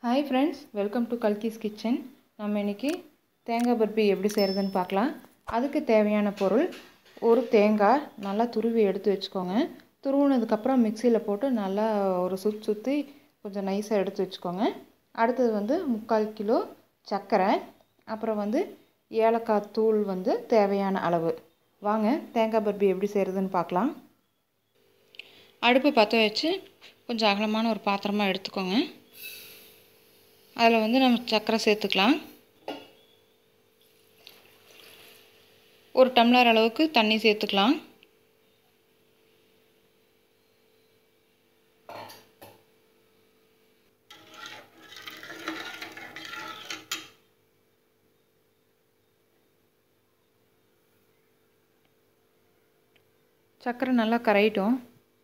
hi friends welcome to Kalki's kitchen நம்ம இன்றைக்கி தேங்காய் பர்பி எப்படி செய்கிறதுன்னு பார்க்கலாம் அதுக்கு தேவையான பொருள் ஒரு தேங்காய் நல்லா துருவி எடுத்து வச்சுக்கோங்க துருவினதுக்கப்புறம் மிக்சியில் போட்டு நல்லா ஒரு சுற்றி சுற்றி கொஞ்சம் நைஸாக எடுத்து வச்சுக்கோங்க அடுத்தது வந்து முக்கால் கிலோ சர்க்கரை அப்புறம் வந்து ஏலக்காய் தூள் வந்து தேவையான அளவு வாங்க தேங்காய் பர்பி எப்படி செய்கிறதுன்னு பார்க்கலாம் அடுப்பு பற்ற வச்சு கொஞ்சம் அகலமான ஒரு பாத்திரமாக எடுத்துக்கோங்க அதில் வந்து நம்ம சர்க்கரை சேர்த்துக்கலாம் ஒரு டம்ளர் அளவுக்கு தண்ணி சேர்த்துக்கலாம் சர்க்கரை நல்லா கரையிட்டும்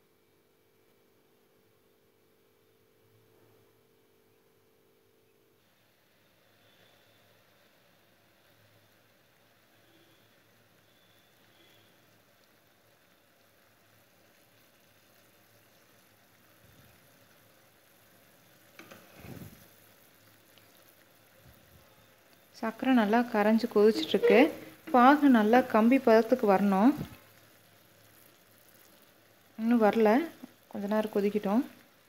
சர்க்கரை நல்லா கரைஞ்சி கொதிச்சிட்ருக்கு பாகு நல்லா கம்பி பதத்துக்கு வரணும் இன்னும் வரல கொஞ்ச நேரம் கொதிக்கட்டும்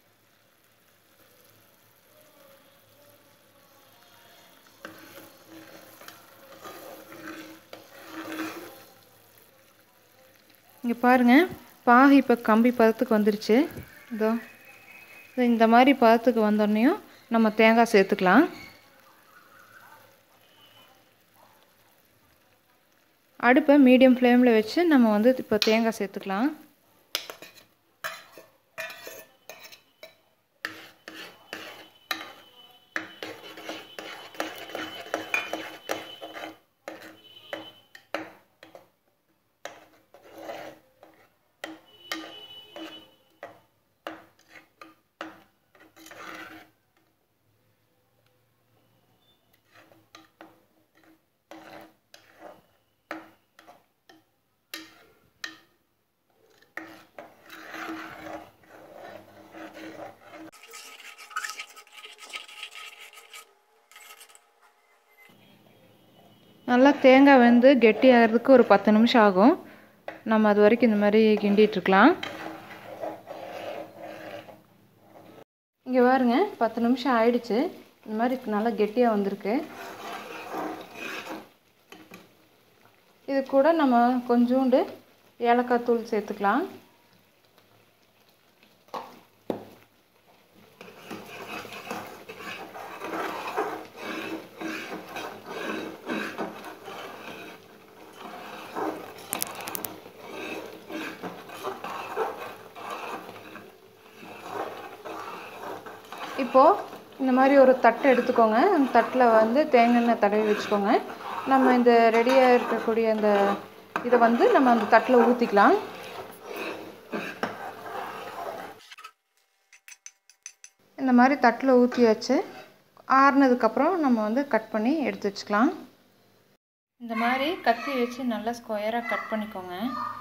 இங்கே பாருங்கள் பாகு இப்போ கம்பி பதத்துக்கு வந்துருச்சு இதோ இந்த மாதிரி பதத்துக்கு வந்தோடனையும் நம்ம தேங்காய் சேர்த்துக்கலாம் அடுப்பை மீடியம் ஃப்ளேமில் வச்சு நம்ம வந்து இப்போ தேங்காய் சேர்த்துக்கலாம் நல்லா தேங்காய் வந்து கெட்டி ஆகிறதுக்கு ஒரு பத்து நிமிஷம் ஆகும் நம்ம அது வரைக்கும் இந்த மாதிரி கிண்டிகிட்ருக்கலாம் இங்கே பாருங்க பத்து நிமிஷம் ஆயிடுச்சு இந்த மாதிரி நல்லா கெட்டியாக வந்திருக்கு இது கூட நம்ம கொஞ்சோண்டு ஏலக்காய் தூள் சேர்த்துக்கலாம் இப்போது இந்த மாதிரி ஒரு தட்டை எடுத்துக்கோங்க அந்த தட்டில் வந்து தேங்காய் எண்ணெய் தடவி வச்சுக்கோங்க நம்ம இந்த ரெடியாக இருக்கக்கூடிய அந்த இதை வந்து நம்ம அந்த தட்டில் ஊற்றிக்கலாம் இந்த மாதிரி தட்டில் ஊற்றியாச்சு ஆறுனதுக்கப்புறம் நம்ம வந்து கட் பண்ணி எடுத்து வச்சுக்கலாம் இந்த மாதிரி கத்தி வச்சு நல்லா ஸ்கொயராக கட் பண்ணிக்கோங்க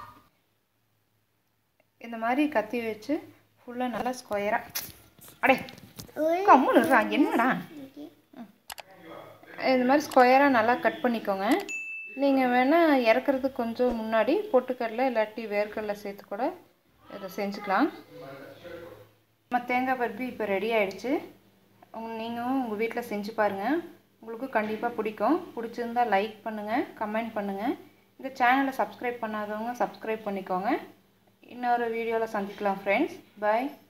இந்த மாதிரி கத்தி வச்சு ஃபுல்லாக நல்லா ஸ்கொயராக அடே கம்முன்னு என்னடா இந்த மாதிரி ஸ்கொயராக நல்லா கட் பண்ணிக்கோங்க நீங்கள் வேணால் இறக்குறதுக்கு கொஞ்சம் முன்னாடி பொட்டுக்கடலை இல்லாட்டி வேர்க்கடலை சேர்த்து கூட இதை செஞ்சுக்கலாம் நம்ம தேங்காய் பருப்பி இப்போ ரெடி ஆகிடுச்சு உங்க நீங்களும் உங்கள் வீட்டில் செஞ்சு பாருங்கள் உங்களுக்கு கண்டிப்பாக பிடிக்கும் பிடிச்சிருந்தா லைக் பண்ணுங்கள் கமெண்ட் பண்ணுங்கள் இந்த சேனலை சப்ஸ்கிரைப் பண்ணாதவங்க சப்ஸ்கிரைப் பண்ணிக்கோங்க இன்னொரு வீடியோவில் சந்திக்கலாம் ஃப்ரெண்ட்ஸ் பாய்